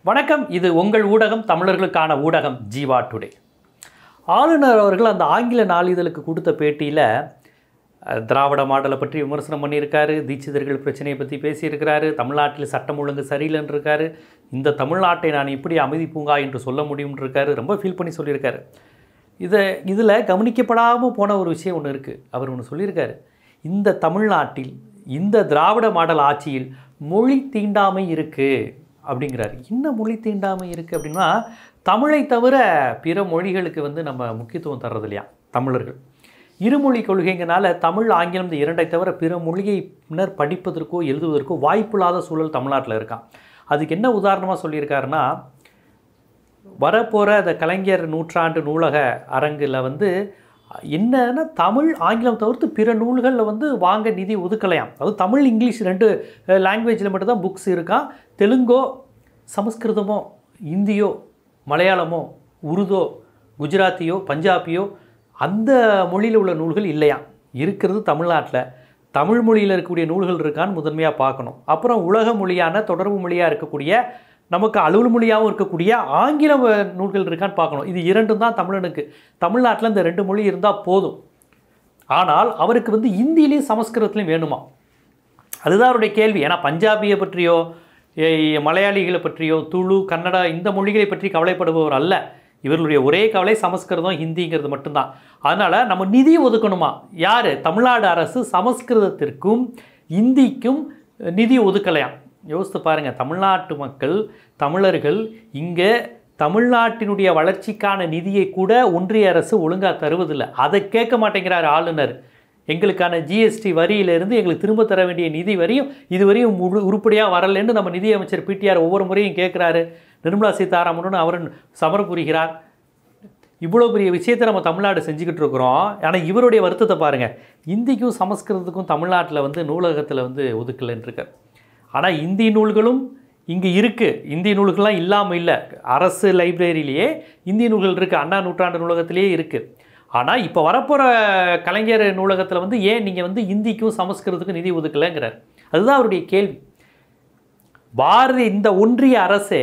வணக்கம் இது உங்கள் ஊடகம் தமிழர்களுக்கான ஊடகம் ஜீவா டுடே ஆளுநர் அவர்கள் அந்த ஆங்கில நாளிதழுக்கு கொடுத்த பேட்டியில் அஹ், திராவிட மாடலை பற்றி விமர்சனம் பண்ணியிருக்காரு தீட்சிதர்கள் பிரச்சனையை பற்றி பேசியிருக்கிறாரு தமிழ்நாட்டில் சட்டம் ஒழுங்கு சரியில்லைன்னு இருக்காரு இந்த தமிழ்நாட்டை நான் எப்படி அமைதி பூங்கா என்று சொல்ல முடியும்னு இருக்காரு ரொம்ப ஃபீல் பண்ணி சொல்லியிருக்காரு இதை இதில் கவனிக்கப்படாமல் போன ஒரு விஷயம் ஒன்று இருக்குது அவர் ஒன்று சொல்லியிருக்காரு இந்த தமிழ்நாட்டில் இந்த திராவிட மாடல் ஆட்சியில் மொழி தீண்டாமை இருக்குது அப்படிங்கிறாரு என்ன மொழி தீண்டாமை இருக்குது அப்படின்னா தமிழை தவிர பிற மொழிகளுக்கு வந்து நம்ம முக்கியத்துவம் தர்றது இல்லையா தமிழர்கள் இருமொழி கொள்கைங்கனால தமிழ் ஆங்கிலம் இந்த இரண்டை தவிர பிற மொழியை பின்னர் படிப்பதற்கோ எழுதுவதற்கோ வாய்ப்பில்லாத சூழல் தமிழ்நாட்டில் இருக்கான் அதுக்கு என்ன உதாரணமாக சொல்லியிருக்காருன்னா வரப்போகிற அந்த கலைஞர் நூற்றாண்டு நூலக அரங்கில் வந்து என்னன்னா தமிழ் ஆங்கிலம் தவிர்த்து பிற நூல்களில் வந்து வாங்க நிதி ஒதுக்கலையாம் அது தமிழ் இங்கிலீஷ் ரெண்டு லாங்குவேஜில் மட்டும்தான் புக்ஸ் இருக்கான் தெலுங்கோ சமஸ்கிருதமோ இந்தியோ மலையாளமோ உருதோ குஜராத்தியோ பஞ்சாபியோ அந்த மொழியில் உள்ள நூல்கள் இல்லையாம் இருக்கிறது தமிழ்நாட்டில் தமிழ் மொழியில் இருக்கக்கூடிய நூல்கள் இருக்கான்னு முதன்மையாக பார்க்கணும் அப்புறம் உலக மொழியான தொடர்பு மொழியாக இருக்கக்கூடிய நமக்கு அலுவல் மொழியாகவும் இருக்கக்கூடிய ஆங்கில வ- நூல்கள் இருக்கான்னு பார்க்கணும் இது இரண்டும் தான் தமிழனுக்கு தமிழ்நாட்டில் இந்த ரெண்டு மொழி இருந்தால் போதும் ஆனால் அவருக்கு வந்து இந்தியிலையும் சமஸ்கிருதத்துலையும் வேணுமா அதுதான் அவருடைய கேள்வி ஏன்னா பஞ்சாபியை பற்றியோ ஏ- மலையாளிகளை பற்றியோ துளு கன்னடா இந்த மொழிகளை பற்றி கவலைப்படுபவர் அல்ல இவர்களுடைய ஒரே கவலை சமஸ்கிருதம் ஹிந்திங்கிறது மட்டும்தான் அதனால் நம்ம நிதி ஒதுக்கணுமா யார் தமிழ்நாடு அரசு சமஸ்கிருதத்திற்கும் இந்திக்கும் நிதி ஒதுக்கலையாம் யோசித்து பாருங்கள் தமிழ்நாட்டு மக்கள் தமிழர்கள் இங்கே தமிழ்நாட்டினுடைய வளர்ச்சிக்கான நிதியை கூட ஒன்றிய அரசு ஒழுங்காக தருவதில்லை அதை கேட்க மாட்டேங்கிறார் ஆளுநர் எங்களுக்கான ஜிஎஸ்டி வரியிலிருந்து எங்களுக்கு திரும்ப தர வேண்டிய நிதி வரியும் இதுவரையும் முழு உருப்படியாக வரலன்னு நம்ம நிதியமைச்சர் பிடிஆர் ஒவ்வொரு முறையும் கேட்குறாரு நிர்மலா சீதாராமனும் அவர் சமரம் புரிகிறார் இவ்வளோ பெரிய விஷயத்தை நம்ம தமிழ்நாடு செஞ்சுக்கிட்டு இருக்கிறோம் ஆனால் இவருடைய வருத்தத்தை பாருங்கள் இந்திக்கும் சமஸ்கிருதத்துக்கும் தமிழ்நாட்டில் வந்து நூலகத்தில் வந்து ஒதுக்கலைன்னு இருக்கார் ஆனால் இந்தி நூல்களும் இங்கே இருக்குது இந்தி நூல்கள்லாம் இல்லாமல் இல்லை அரசு லைப்ரரியிலேயே இந்தி நூல்கள் இருக்குது அண்ணா நூற்றாண்டு நூலகத்திலேயே இருக்குது ஆனால் இப்போ வரப்போகிற கலைஞர் நூலகத்தில் வந்து ஏன் நீங்கள் வந்து இந்திக்கும் சமஸ்கிருதத்துக்கும் நிதி ஒதுக்கலைங்கிறார் அதுதான் அவருடைய கேள்வி பாரதி இந்த ஒன்றிய அரசே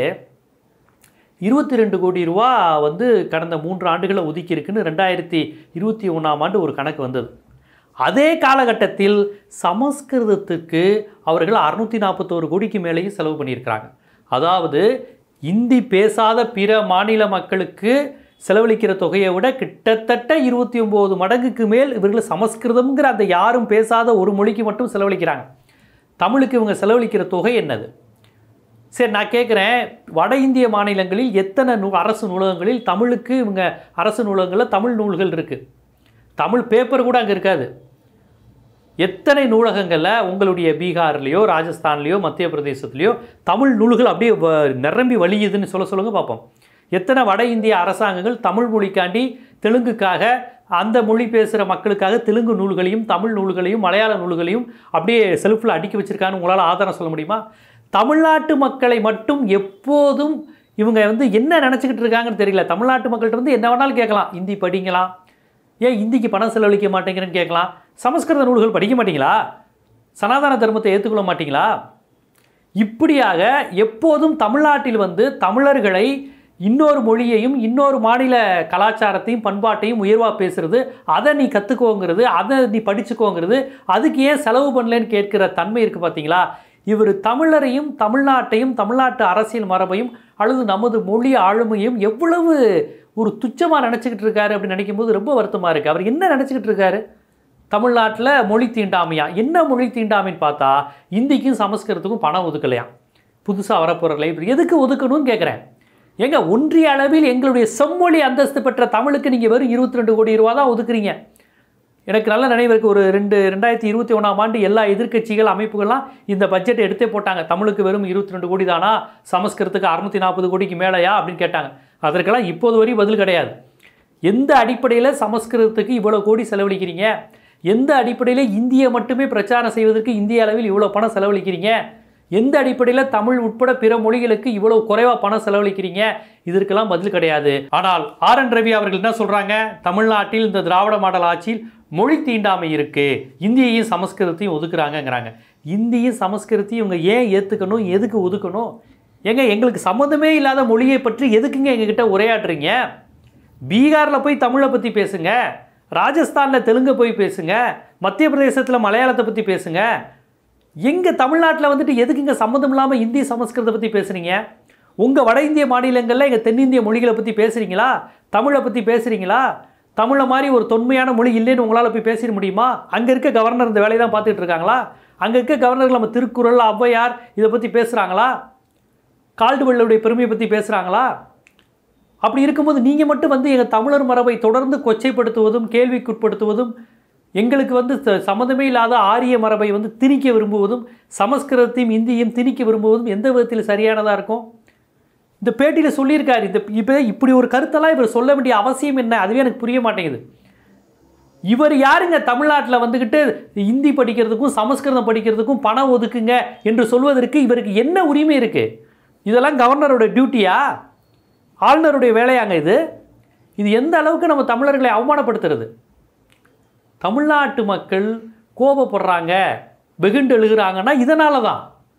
இருபத்தி ரெண்டு கோடி ரூபா வந்து கடந்த மூன்று ஆண்டுகளை ஒதுக்கியிருக்குன்னு ரெண்டாயிரத்தி இருபத்தி ஒன்றாம் ஆண்டு ஒரு கணக்கு வந்தது அதே காலகட்டத்தில் சமஸ்கிருதத்துக்கு அவர்கள் அறுநூற்றி நாற்பத்தோரு கோடிக்கு மேலேயும் செலவு பண்ணியிருக்கிறாங்க அதாவது இந்தி பேசாத பிற மாநில மக்களுக்கு செலவழிக்கிற தொகையை விட கிட்டத்தட்ட இருபத்தி ஒம்பது மடங்குக்கு மேல் இவர்கள் சமஸ்கிருதம்ங்கிற அந்த யாரும் பேசாத ஒரு மொழிக்கு மட்டும் செலவழிக்கிறாங்க தமிழுக்கு இவங்க செலவழிக்கிற தொகை என்னது சரி நான் கேட்குறேன் வட இந்திய மாநிலங்களில் எத்தனை நூ அரசு நூலகங்களில் தமிழுக்கு இவங்க அரசு நூலகங்களில் தமிழ் நூல்கள் இருக்குது தமிழ் பேப்பர் கூட அங்கே இருக்காது எத்தனை நூலகங்களில் உங்களுடைய பீகார்லேயோ ராஜஸ்தான்லேயோ மத்திய பிரதேசத்துலேயோ தமிழ் நூல்கள் அப்படியே வ- நிரம்பி வழியுதுன்னு சொல்ல சொல்லுங்க பார்ப்போம் எத்தனை வட இந்திய அரசாங்கங்கள் தமிழ் மொழிக்காண்டி தெலுங்குக்காக அந்த மொழி பேசுகிற மக்களுக்காக தெலுங்கு நூல்களையும் தமிழ் நூல்களையும் மலையாள நூல்களையும் அப்படியே செல்ஃபில் அடுக்கி வச்சிருக்கான்னு உங்களால் ஆதாரம் சொல்ல முடியுமா தமிழ்நாட்டு மக்களை மட்டும் எப்போதும் இவங்க வந்து என்ன நினச்சிக்கிட்டு இருக்காங்கன்னு தெரியல தமிழ்நாட்டு மக்கள்கிட்ட இருந்து என்ன வேணாலும் கேட்கலாம் ஹிந்தி படிங்களாம் ஏன் இந்திக்கு பணம் செலவழிக்க மாட்டேங்கிறேன்னு கேட்கலாம் சமஸ்கிருத நூல்கள் படிக்க மாட்டீங்களா சனாதன தர்மத்தை ஏற்றுக்கொள்ள மாட்டீங்களா இப்படியாக எப்போதும் தமிழ்நாட்டில் வந்து தமிழர்களை இன்னொரு மொழியையும் இன்னொரு மாநில கலாச்சாரத்தையும் பண்பாட்டையும் உயர்வாக பேசுறது அதை நீ கற்றுக்கோங்கிறது அதை நீ படிச்சுக்கோங்கிறது அதுக்கு ஏன் செலவு பண்ணலன்னு கேட்கிற தன்மை இருக்குது பார்த்தீங்களா இவர் தமிழரையும் தமிழ்நாட்டையும் தமிழ்நாட்டு அரசியல் மரபையும் அல்லது நமது மொழி ஆளுமையும் எவ்வளவு ஒரு துச்சமாக நினச்சிக்கிட்டு இருக்காரு அப்படின்னு நினைக்கும்போது ரொம்ப வருத்தமாக இருக்குது அவர் என்ன நினச்சிக்கிட்டு இருக்காரு தமிழ்நாட்டில் மொழி தீண்டாமையா என்ன மொழி தீண்டாமைன்னு பார்த்தா இந்திக்கும் சமஸ்கிருதத்துக்கும் பணம் ஒதுக்கலையாம் புதுசாக வரப்போகிற லைப்ரரி எதுக்கு ஒதுக்கணும்னு கேட்குறேன் ஏங்க ஒன்றிய அளவில் எங்களுடைய செம்மொழி அந்தஸ்து பெற்ற தமிழுக்கு நீங்கள் வெறும் இருபத்தி ரெண்டு கோடி ரூபா தான் ஒதுக்குறீங்க எனக்கு நல்ல நினைவு இருக்கு ஒரு ரெண்டு ரெண்டாயிரத்தி இருபத்தி ஒன்றாம் ஆண்டு எல்லா எதிர்க்கட்சிகள் அமைப்புகள்லாம் இந்த பட்ஜெட்டை எடுத்தே போட்டாங்க தமிழுக்கு வெறும் இருபத்தி ரெண்டு கோடி தானா சமஸ்கிருதத்துக்கு அறுநூத்தி நாற்பது கோடிக்கு மேலேயா அப்படின்னு கேட்டாங்க அதற்கெல்லாம் இப்போது வரை பதில் கிடையாது எந்த அடிப்படையில் சமஸ்கிருதத்துக்கு இவ்வளோ கோடி செலவழிக்கிறீங்க எந்த அடிப்படையில் இந்தியை மட்டுமே பிரச்சாரம் செய்வதற்கு இந்திய அளவில் இவ்வளோ பணம் செலவழிக்கிறீங்க எந்த அடிப்படையில் தமிழ் உட்பட பிற மொழிகளுக்கு இவ்வளவு குறைவாக பணம் செலவழிக்கிறீங்க இதற்கெல்லாம் பதில் கிடையாது ஆனால் ஆர் என் ரவி அவர்கள் என்ன சொல்றாங்க தமிழ்நாட்டில் இந்த திராவிட மாடல் ஆட்சியில் மொழி தீண்டாமை இருக்கு இந்தியையும் சமஸ்கிருதத்தையும் ஒதுக்குறாங்கங்கிறாங்க இந்தியும் சமஸ்கிருதத்தையும் இவங்க ஏன் ஏற்றுக்கணும் எதுக்கு ஒதுக்கணும் ஏங்க எங்களுக்கு சம்மந்தமே இல்லாத மொழியை பற்றி எதுக்குங்க எங்ககிட்ட உரையாடுறீங்க பீகாரில் போய் தமிழை பற்றி பேசுங்க ராஜஸ்தானில் தெலுங்கை போய் பேசுங்க மத்திய பிரதேசத்தில் மலையாளத்தை பற்றி பேசுங்க எங்க தமிழ்நாட்டில் வந்துட்டு எதுக்குங்க சம்மந்தம் இல்லாமல் இந்தி சமஸ்கிருதத்தை பற்றி பேசுகிறீங்க உங்கள் வட இந்திய மாநிலங்களில் எங்கள் தென்னிந்திய மொழிகளை பற்றி பேசுகிறீங்களா தமிழை பற்றி பேசுகிறீங்களா தமிழை மாதிரி ஒரு தொன்மையான மொழி இல்லைன்னு உங்களால் போய் பேசிட முடியுமா அங்கே இருக்க கவர்னர் இந்த வேலையை தான் பார்த்துட்டு இருக்காங்களா அங்கே இருக்க கவர்னர்கள் நம்ம திருக்குறள் ஔவையார் இதை பற்றி பேசுகிறாங்களா கால்டுவெல்லுடைய பெருமையை பற்றி பேசுகிறாங்களா அப்படி இருக்கும்போது நீங்கள் மட்டும் வந்து எங்கள் தமிழர் மரபை தொடர்ந்து கொச்சைப்படுத்துவதும் கேள்விக்குட்படுத்துவதும் எங்களுக்கு வந்து ச- சம்மந்தமே இல்லாத ஆரிய மரபை வந்து திணிக்க விரும்புவதும் சமஸ்கிருதத்தையும் இந்தியும் திணிக்க விரும்புவதும் எந்த விதத்தில் சரியானதாக இருக்கும் இந்த பேட்டியில் சொல்லியிருக்காரு இந்த இப்போ இப்படி ஒரு கருத்தெல்லாம் இவர் சொல்ல வேண்டிய அவசியம் என்ன அதுவே எனக்கு புரிய மாட்டேங்குது இவர் யாருங்க தமிழ்நாட்டில் வந்துக்கிட்டு இந்தி படிக்கிறதுக்கும் சமஸ்கிருதம் படிக்கிறதுக்கும் பணம் ஒதுக்குங்க என்று சொல்வதற்கு இவருக்கு என்ன உரிமை இருக்குது இதெல்லாம் கவர்னரோட டியூட்டியா ஆளுநருடைய வேலையாங்க இது இது எந்த அளவுக்கு நம்ம தமிழர்களை அவமானப்படுத்துறது தமிழ்நாட்டு மக்கள் கோபப்படுறாங்க வெகுண்டு எழுகிறாங்கன்னா இதனால தான்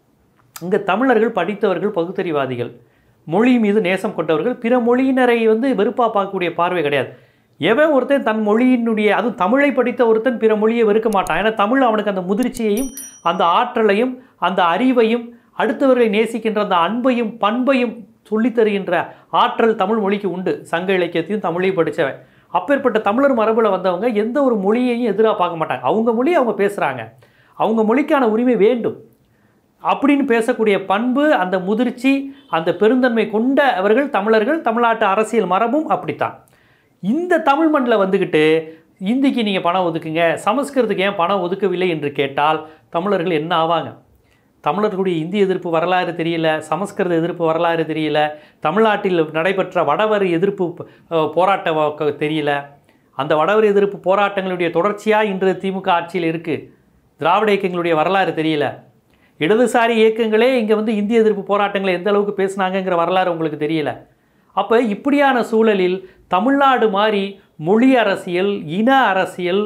இங்கே தமிழர்கள் படித்தவர்கள் பகுத்தறிவாதிகள் மொழி மீது நேசம் கொண்டவர்கள் பிற மொழியினரை வந்து வெறுப்பாக பார்க்கக்கூடிய பார்வை கிடையாது எவன் ஒருத்தன் தன் மொழியினுடைய அதுவும் தமிழை படித்த ஒருத்தன் பிற மொழியை வெறுக்க மாட்டான் ஏன்னா தமிழ் அவனுக்கு அந்த முதிர்ச்சியையும் அந்த ஆற்றலையும் அந்த அறிவையும் அடுத்தவர்களை நேசிக்கின்ற அந்த அன்பையும் பண்பையும் சொல்லித் தருகின்ற ஆற்றல் தமிழ் மொழிக்கு உண்டு சங்க இலக்கியத்தையும் தமிழையும் படித்தவன் அப்பேற்பட்ட தமிழர் மரபில் வந்தவங்க எந்த ஒரு மொழியையும் எதிராக பார்க்க மாட்டாங்க அவங்க மொழியை அவங்க பேசுகிறாங்க அவங்க மொழிக்கான உரிமை வேண்டும் அப்படின்னு பேசக்கூடிய பண்பு அந்த முதிர்ச்சி அந்த பெருந்தன்மை கொண்ட அவர்கள் தமிழர்கள் தமிழ்நாட்டு அரசியல் மரபும் அப்படித்தான் இந்த தமிழ் மண்ணில் வந்துக்கிட்டு இந்திக்கு நீங்கள் பணம் ஒதுக்குங்க சமஸ்கிருதத்துக்கு ஏன் பணம் ஒதுக்கவில்லை என்று கேட்டால் தமிழர்கள் என்ன ஆவாங்க தமிழர்களுடைய இந்தி எதிர்ப்பு வரலாறு தெரியல சமஸ்கிருத எதிர்ப்பு வரலாறு தெரியல தமிழ்நாட்டில் நடைபெற்ற வடவர் எதிர்ப்பு அஹ், போராட்ட வ- தெரியல அந்த வடவர் எதிர்ப்பு போராட்டங்களுடைய தொடர்ச்சியாக இன்று திமுக ஆட்சியில் இருக்குது திராவிட இயக்கங்களுடைய வரலாறு தெரியல இடதுசாரி இயக்கங்களே இங்கே வந்து இந்திய எதிர்ப்பு போராட்டங்களை எந்த அளவுக்கு பேசுனாங்கங்கிற வரலாறு உங்களுக்கு தெரியல அப்போ இப்படியான சூழலில் தமிழ்நாடு மாதிரி மொழி அரசியல் இன அரசியல்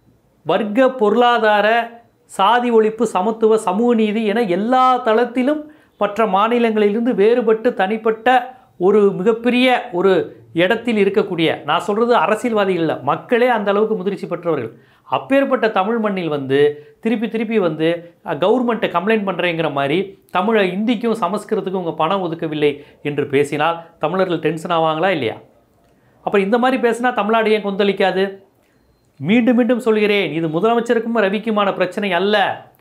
வர்க்க பொருளாதார சாதி ஒழிப்பு சமத்துவ சமூக நீதி என எல்லா தளத்திலும் மற்ற மாநிலங்களிலிருந்து வேறுபட்டு தனிப்பட்ட ஒரு மிகப்பெரிய ஒரு இடத்தில் இருக்கக்கூடிய நான் சொல்கிறது அரசியல்வாதிகள் இல்லை மக்களே அந்த அளவுக்கு முதிர்ச்சி பெற்றவர்கள் அப்பேற்பட்ட தமிழ் மண்ணில் வந்து திருப்பி திருப்பி வந்து கவர்மெண்ட்டை கம்ப்ளைண்ட் பண்ணுறேங்கிற மாதிரி தமிழை இந்திக்கும் சமஸ்கிருதத்துக்கும் உங்கள் பணம் ஒதுக்கவில்லை என்று பேசினால் தமிழர்கள் டென்ஷன் ஆவாங்களா இல்லையா அப்புறம் இந்த மாதிரி பேசினா தமிழ்நாடு ஏன் கொந்தளிக்காது மீண்டும் மீண்டும் சொல்கிறேன் இது முதலமைச்சருக்கும் ரவிக்குமான பிரச்சனை அல்ல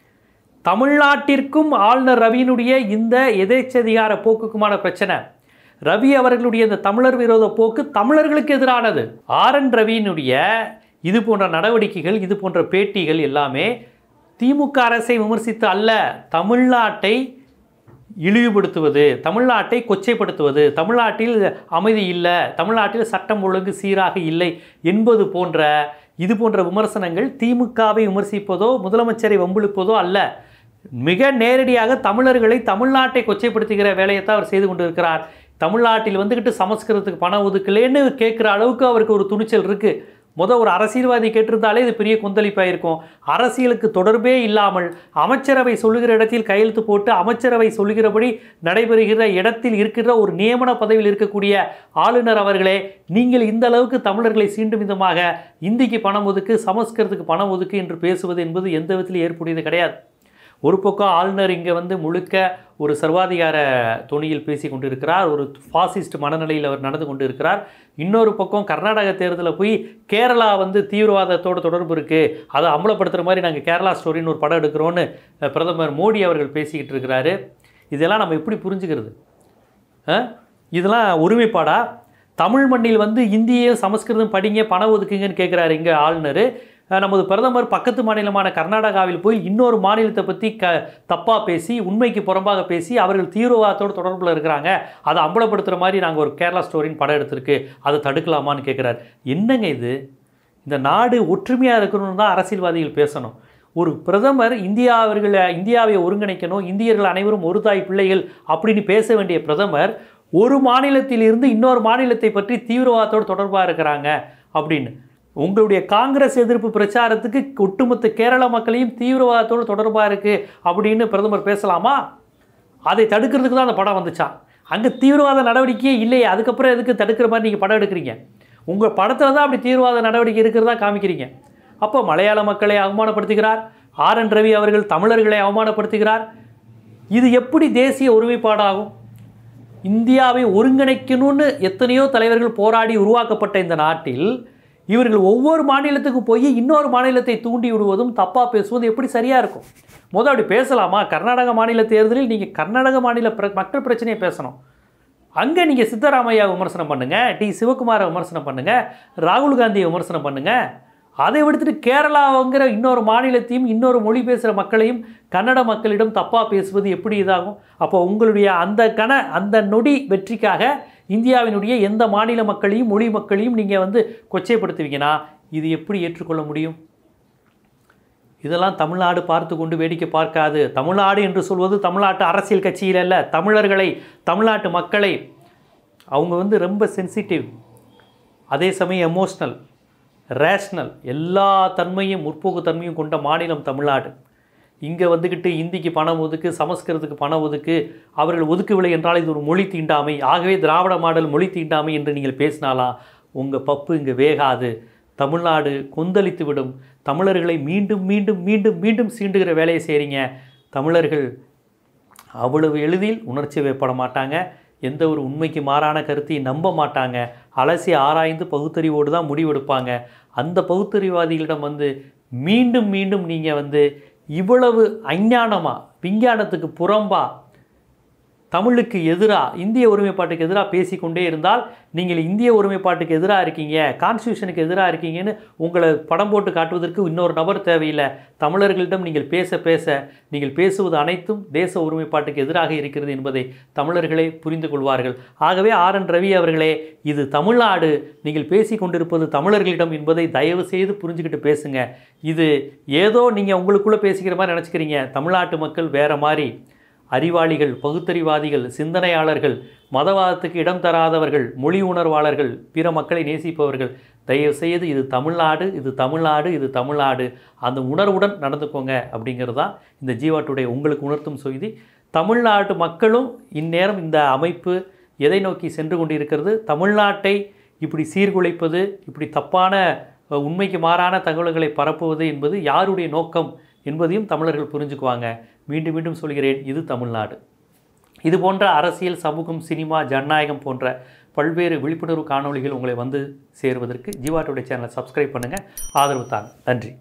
தமிழ்நாட்டிற்கும் ஆளுநர் ரவியினுடைய இந்த எதேச்சதிகார போக்குக்குமான பிரச்சனை ரவி அவர்களுடைய இந்த தமிழர் விரோத போக்கு தமிழர்களுக்கு எதிரானது ஆர் என் ரவியினுடைய இது போன்ற நடவடிக்கைகள் இது போன்ற பேட்டிகள் எல்லாமே திமுக அரசை விமர்சித்து அல்ல தமிழ்நாட்டை இழிவுபடுத்துவது தமிழ்நாட்டை கொச்சைப்படுத்துவது தமிழ்நாட்டில் அமைதி இல்லை தமிழ்நாட்டில் சட்டம் ஒழுங்கு சீராக இல்லை என்பது போன்ற இது போன்ற விமர்சனங்கள் திமுகவை விமர்சிப்பதோ முதலமைச்சரை வம்பிழுப்பதோ அல்ல மிக நேரடியாக தமிழர்களை தமிழ்நாட்டை கொச்சைப்படுத்துகிற வேலையை தான் அவர் செய்து கொண்டிருக்கிறார் தமிழ்நாட்டில் வந்துக்கிட்டு சமஸ்கிருதத்துக்கு பணம் ஒதுக்கலேன்னு கேட்குற அளவுக்கு அவருக்கு ஒரு துணிச்சல் இருக்குது முத ஒரு அரசியல்வாதி கேட்டிருந்தாலே இது பெரிய கொந்தளிப்பாக இருக்கும் அரசியலுக்கு தொடர்பே இல்லாமல் அமைச்சரவை சொல்லுகிற இடத்தில் கையெழுத்து போட்டு அமைச்சரவை சொல்லுகிறபடி நடைபெறுகிற இடத்தில் இருக்கிற ஒரு நியமன பதவியில் இருக்கக்கூடிய ஆளுநர் அவர்களே நீங்கள் இந்த அளவுக்கு தமிழர்களை சீண்டும் விதமாக இந்திக்கு பணம் ஒதுக்கு சமஸ்கிருதத்துக்கு பணம் ஒதுக்கு என்று பேசுவது என்பது எந்த விதத்தில் ஏற்புடையது கிடையாது ஒரு பக்கம் ஆளுநர் இங்கே வந்து முழுக்க ஒரு சர்வாதிகார தொனியில் பேசி கொண்டிருக்கிறார் ஒரு ஃபாசிஸ்ட் மனநிலையில் அவர் நடந்து கொண்டிருக்கிறார் இன்னொரு பக்கம் கர்நாடக தேர்தலில் போய் கேரளா வந்து தீவிரவாதத்தோட தொடர்பு இருக்குது அதை அமலப்படுத்துகிற மாதிரி நாங்கள் கேரளா ஸ்டோரின்னு ஒரு படம் எடுக்கிறோன்னு அஹ், பிரதமர் மோடி அவர்கள் பேசிக்கிட்டு இருக்கிறாரு இதெல்லாம் நம்ம எப்படி புரிஞ்சுக்கிறது ஆ? இதெல்லாம் ஒருமைப்பாடா தமிழ் மண்ணில் வந்து இந்திய சமஸ்கிருதம் படிங்க பணம் ஒதுக்குங்கன்னு கேட்குறாரு இங்கே ஆளுநர் அஹ் நமது பிரதமர் பக்கத்து மாநிலமான கர்நாடகாவில் போய் இன்னொரு மாநிலத்தை பற்றி க தப்பாக பேசி உண்மைக்கு புறம்பாக பேசி அவர்கள் தீவிரவாதத்தோடு தொடர்பில் இருக்கிறாங்க அதை அம்பலப்படுத்துகிற மாதிரி நாங்கள் ஒரு கேரளா ஸ்டோரின்னு படம் எடுத்திருக்கு அதை தடுக்கலாமான்னு கேட்குறாரு என்னங்க இது இந்த நாடு ஒற்றுமையாக இருக்கணும்னு தான் அரசியல்வாதிகள் பேசணும் ஒரு பிரதமர் இந்தியாவர்களை இந்தியாவை ஒருங்கிணைக்கணும் இந்தியர்கள் அனைவரும் ஒரு தாய் பிள்ளைகள் அப்படின்னு பேச வேண்டிய பிரதமர் ஒரு மாநிலத்திலிருந்து இன்னொரு மாநிலத்தை பற்றி தீவிரவாதத்தோடு தொடர்பாக இருக்கிறாங்க அப்படின்னு உங்களுடைய காங்கிரஸ் எதிர்ப்பு பிரச்சாரத்துக்கு ஒட்டுமொத்த கேரள மக்களையும் தீவிரவாதத்தோடு தொடர்பாக இருக்குது அப்படின்னு பிரதமர் பேசலாமா அதை தடுக்கிறதுக்கு தான் அந்த படம் வந்துச்சான் அங்கே தீவிரவாத நடவடிக்கையே இல்லையே அதுக்கப்புறம் எதுக்கு தடுக்கிற மாதிரி நீங்கள் படம் எடுக்கிறீங்க உங்கள் படத்தில் தான் அப்படி தீவிரவாத நடவடிக்கை இருக்கிறதா காமிக்கிறீங்க அப்போ மலையாள மக்களை அவமானப்படுத்துகிறார் ஆர் என் ரவி அவர்கள் தமிழர்களை அவமானப்படுத்துகிறார் இது எப்படி தேசிய ஒருமைப்பாடாகும் இந்தியாவை ஒருங்கிணைக்கணும்னு எத்தனையோ தலைவர்கள் போராடி உருவாக்கப்பட்ட இந்த நாட்டில் இவர்கள் ஒவ்வொரு மாநிலத்துக்கு போய் இன்னொரு மாநிலத்தை தூண்டி விடுவதும் தப்பாக பேசுவதும் எப்படி சரியாக இருக்கும் முதல் அப்படி பேசலாமா கர்நாடக மாநில தேர்தலில் நீங்கள் கர்நாடக மாநில பிர மக்கள் பிரச்சனையை பேசணும் அங்கே நீங்கள் சித்தராமையா விமர்சனம் பண்ணுங்கள் டி சிவகுமாரை விமர்சனம் பண்ணுங்கள் ராகுல் காந்தியை விமர்சனம் பண்ணுங்கள் அதை விடுத்துட்டு கேரளாங்கிற இன்னொரு மாநிலத்தையும் இன்னொரு மொழி பேசுகிற மக்களையும் கன்னட மக்களிடம் தப்பாக பேசுவது எப்படி இதாகும் அப்போ உங்களுடைய அந்த கண அந்த நொடி வெற்றிக்காக இந்தியாவினுடைய எந்த மாநில மக்களையும் மொழி மக்களையும் நீங்கள் வந்து கொச்சைப்படுத்துவீங்கன்னா இது எப்படி ஏற்றுக்கொள்ள முடியும் இதெல்லாம் தமிழ்நாடு பார்த்து கொண்டு வேடிக்கை பார்க்காது தமிழ்நாடு என்று சொல்வது தமிழ்நாட்டு அரசியல் கட்சியில் அல்ல தமிழர்களை தமிழ்நாட்டு மக்களை அவங்க வந்து ரொம்ப சென்சிட்டிவ் அதே சமயம் எமோஷ்னல் ரேஷ்னல் எல்லா தன்மையும் முற்போக்கு தன்மையும் கொண்ட மாநிலம் தமிழ்நாடு இங்கே வந்துக்கிட்டு இந்திக்கு பணம் ஒதுக்கு சமஸ்கிருதத்துக்கு பணம் ஒதுக்கு அவர்கள் ஒதுக்கவில்லை என்றால் இது ஒரு மொழி தீண்டாமை ஆகவே திராவிட மாடல் மொழி தீண்டாமை என்று நீங்கள் பேசினாலாம் உங்கள் பப்பு இங்கே வேகாது தமிழ்நாடு கொந்தளித்து விடும் தமிழர்களை மீண்டும் மீண்டும் மீண்டும் மீண்டும் சீண்டுகிற வேலையை செய்கிறீங்க தமிழர்கள் அவ்வளவு எளிதில் உணர்ச்சி வைப்பட மாட்டாங்க எந்த ஒரு உண்மைக்கு மாறான கருத்தையும் நம்ப மாட்டாங்க அலசி ஆராய்ந்து பகுத்தறிவோடு தான் முடிவெடுப்பாங்க அந்த பகுத்தறிவாதிகளிடம் வந்து மீண்டும் மீண்டும் நீங்கள் வந்து இவ்வளவு அஞ்ஞானமா விஞ்ஞானத்துக்கு புறம்பா தமிழுக்கு எதிராக இந்திய ஒருமைப்பாட்டுக்கு எதிராக பேசிக்கொண்டே இருந்தால் நீங்கள் இந்திய ஒருமைப்பாட்டுக்கு எதிராக இருக்கீங்க கான்ஸ்டியூஷனுக்கு எதிராக இருக்கீங்கன்னு உங்களை படம் போட்டு காட்டுவதற்கு இன்னொரு நபர் தேவையில்லை தமிழர்களிடம் நீங்கள் பேச பேச நீங்கள் பேசுவது அனைத்தும் தேச ஒருமைப்பாட்டுக்கு எதிராக இருக்கிறது என்பதை தமிழர்களே புரிந்து கொள்வார்கள் ஆகவே ஆர் என் ரவி அவர்களே இது தமிழ்நாடு நீங்கள் பேசி கொண்டிருப்பது தமிழர்களிடம் என்பதை தயவு செய்து புரிஞ்சுக்கிட்டு பேசுங்க இது ஏதோ நீங்கள் உங்களுக்குள்ளே பேசிக்கிற மாதிரி நினச்சிக்கிறீங்க தமிழ்நாட்டு மக்கள் வேறு மாதிரி அறிவாளிகள் பகுத்தறிவாதிகள் சிந்தனையாளர்கள் மதவாதத்துக்கு இடம் தராதவர்கள் மொழி உணர்வாளர்கள் பிற மக்களை நேசிப்பவர்கள் தயவு செய்து இது தமிழ்நாடு இது தமிழ்நாடு இது தமிழ்நாடு அந்த உணர்வுடன் நடந்துக்கோங்க அப்படிங்கிறது தான் இந்த ஜீவாட்டுடைய உங்களுக்கு உணர்த்தும் செய்தி தமிழ்நாட்டு மக்களும் இந்நேரம் இந்த அமைப்பு எதை நோக்கி சென்று கொண்டிருக்கிறது தமிழ்நாட்டை இப்படி சீர்குலைப்பது இப்படி தப்பான அஹ், உண்மைக்கு மாறான தகவல்களை பரப்புவது என்பது யாருடைய நோக்கம் என்பதையும் தமிழர்கள் புரிஞ்சுக்குவாங்க மீண்டும் மீண்டும் சொல்கிறேன் இது தமிழ்நாடு இது போன்ற அரசியல் சமூகம் சினிமா ஜனநாயகம் போன்ற பல்வேறு விழிப்புணர்வு காணொளிகள் உங்களை வந்து சேருவதற்கு ஜீவாட்டுடைய சேனலை சப்ஸ்கிரைப் பண்ணுங்கள் ஆதரவு தாங்க நன்றி